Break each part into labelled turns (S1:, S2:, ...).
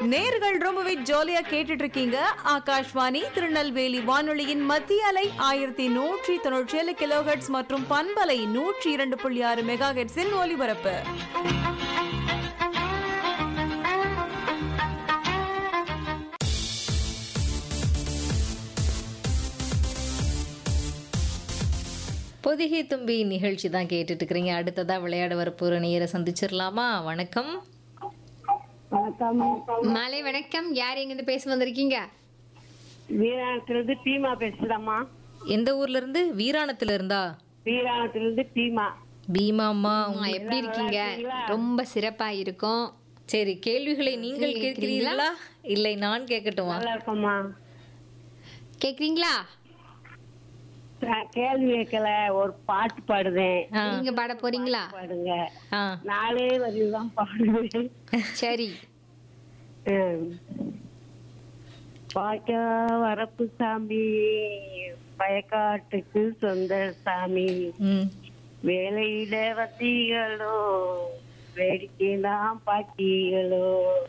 S1: நேர்கள் ரொம்பவே ஜாலியா கேட்டுட்டு இருக்கீங்க ஆகாஷ்வாணி திருநெல்வேலி வானொலியின் மத்திய அலை ஆயிரத்தி நூற்றி தொண்ணூற்றி ஏழு கிலோஹெட்ஸ் மற்றும் பண்பலை நூற்றி இரண்டு புள்ளி ஆறு மெகா ஹெட்ஸின் ஒலிபரப்பு
S2: பொதிகை தும்பி நிகழ்ச்சி தான் கேட்டுட்டு இருக்கிறீங்க அடுத்ததா விளையாட வரப்போற நேர சந்திச்சிடலாமா வணக்கம்
S3: வணக்கம்
S4: மாலை வணக்கம் யார் எங்கிருந்து பேச வந்திருக்கீங்க
S3: வீராணத்திலிருந்து பீமா பேசுறம்மா
S2: எந்த ஊர்ல இருந்து வீராணத்துல இருந்தா
S3: வீராணத்திலிருந்து பீமா
S2: பீமாம்மா
S4: அம்மா, எப்படி இருக்கீங்க ரொம்ப சிறப்பா இருக்கும்
S2: சரி கேள்விகளை நீங்கள் கேட்கிறீர்களா இல்லை நான் கேட்கட்டுமா
S3: நல்லா இருக்கம்மா
S4: கேக்குறீங்களா
S3: நான் கேள்வி கேட்கல ஒரு பாட்டு பாடுதேன்
S2: ஆ,
S4: நீங்க பாட போறீங்களா
S3: பாடுங்க
S2: ஆ,
S3: நாலே வரியில் தான் பாடுவேன்
S4: சரி
S3: ம். பாக்கா வரப்பு சாமி பயக்காட்டுக்கு சொந்த சாமி
S2: ம்.
S3: வேலையில வந்தீங்களோ வேடிக்கை தான் பாக்கீங்களோ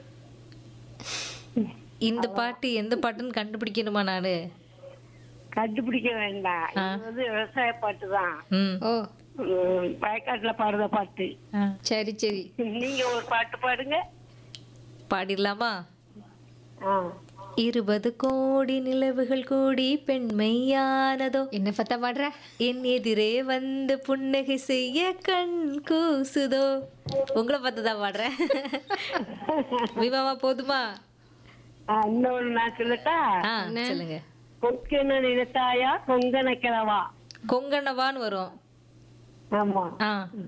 S2: இந்த பாட்டு எந்த பாட்டுன்னு கண்டுபிடிக்கணுமா நானு
S3: கண்டுபிடிக்க வேண்டாம் இது வந்து விவசாய பாட்டு தான்
S2: ம்,
S4: ஓ
S3: வயக்காட்டுல பாடுற பாட்டு
S2: ஆ.
S4: சரி சரி
S3: நீங்க ஒரு பாட்டு பாடுங்க
S2: பாடிடலாமா
S3: ஆ.
S2: இருபது கோடி நிலவுகள் கூடி பெண்மையானதோ
S4: என்ன பத்தா பாடுற
S2: என் எதிரே வந்து புன்னகை செய்ய கண் கூசுதோ உங்களை பார்த்து தான் பாடுறேன் விவாமா போதுமா
S3: ஆ, இன்னொரு நான் சொல்லட்டா
S2: ஆ சொல்லுங்க
S3: கொக்கன நிலத்தாயா கொங்கன கிழவா
S2: கொங்கணவான்னு வரும்
S3: ஆமா
S2: ஆ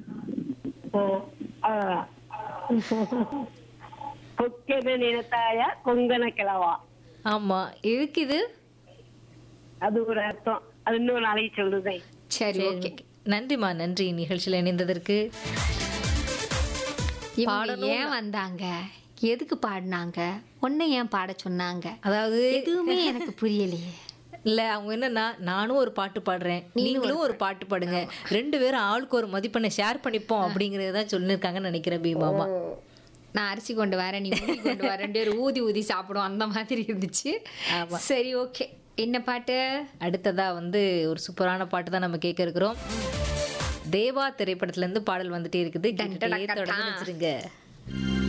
S3: ஆ, அவ்வளவுதான். கொக்கன நிலத்தாயா கொங்கன கிழவா
S2: ஆமா எதுக்கு இது
S3: அது ஒரு அர்த்தம் அது இன்னொரு நாளைக்கு சொல்லுதேன்
S4: சரி ஓகே
S2: நன்றிமா நன்றி நிகழ்ச்சியில் இணைந்ததற்கு
S4: இவங்க ஏன் வந்தாங்க எதுக்கு பாடினாங்க உன்னை ஏன் பாட சொன்னாங்க
S2: அதாவது
S4: எதுவுமே எனக்கு புரியலையே
S2: இல்ல அவங்க என்னன்னா நானும் ஒரு பாட்டு பாடுறேன் நீங்களும் ஒரு பாட்டு பாடுங்க ரெண்டு பேரும் ஆளுக்கு ஒரு மதிப்பெண்ணை ஷேர் பண்ணிப்போம் அப்படிங்கறதான் சொல்லிருக்காங்கன்னு நினைக்கிறேன் பீமாமா
S4: நான் அரிசி கொண்டு வரேன் நீ ஊதி கொண்டு வர ரெண்டு பேரும் ஊதி ஊதி சாப்பிடுவோம் அந்த மாதிரி இருந்துச்சு சரி ஓகே என்ன பாட்டு
S2: அடுத்ததா வந்து ஒரு சூப்பரான பாட்டு தான் நம்ம கேட்க இருக்கிறோம் தேவா திரைப்படத்துல இருந்து பாடல் வந்துட்டே இருக்குது கேட்டுட்டே தொடர்ந்து வச்சிருங்க